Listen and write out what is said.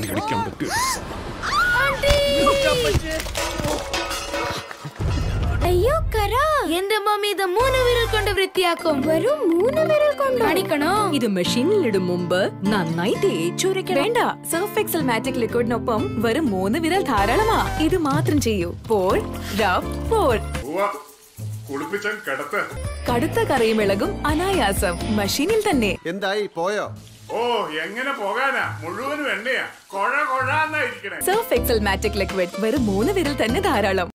കളി കളിക്കാൻ പറ്റും അയ്യോ കര എന്റെ മമ്മി ഇത് മൂന്ന് വിരൽ കൊണ്ട് വൃത്തിയാക്കും വെറും മൂന്ന് വിരൽ കൊണ്ട് അടിക്കണോ ഇത് മെഷീനിലിടും മുമ്പ് നന്നായി തേച്ചുരയ്ക്കണം വേണ്ട സർഫ് എക്സൽ മാറ്റിക് ലിക്വിഡിനൊപ്പം വെറും മൂന്ന് വിരൽ ധാരാളമാ ഇത് മാത്രം ചെയ്യൂ പോൾ റബ് പോൾ കുളിപ്പിച്ചാൽ കിടത്ത് കടുത്ത കറിയും ഇളകും അനായാസം മെഷീനിൽ തന്നെ എന്തായി പോയോ ഓ എങ്ങനെ പോകാനാ മുഴുവനും എണ്ണയാ കൊഴ കൊഴാന്നായിരിക്കണേ സർഫ് എക്സൽ മാറ്റിക് ലിക്വിഡ് വെറും മൂന്ന് വിരൽ തന്നെ ധാരാളം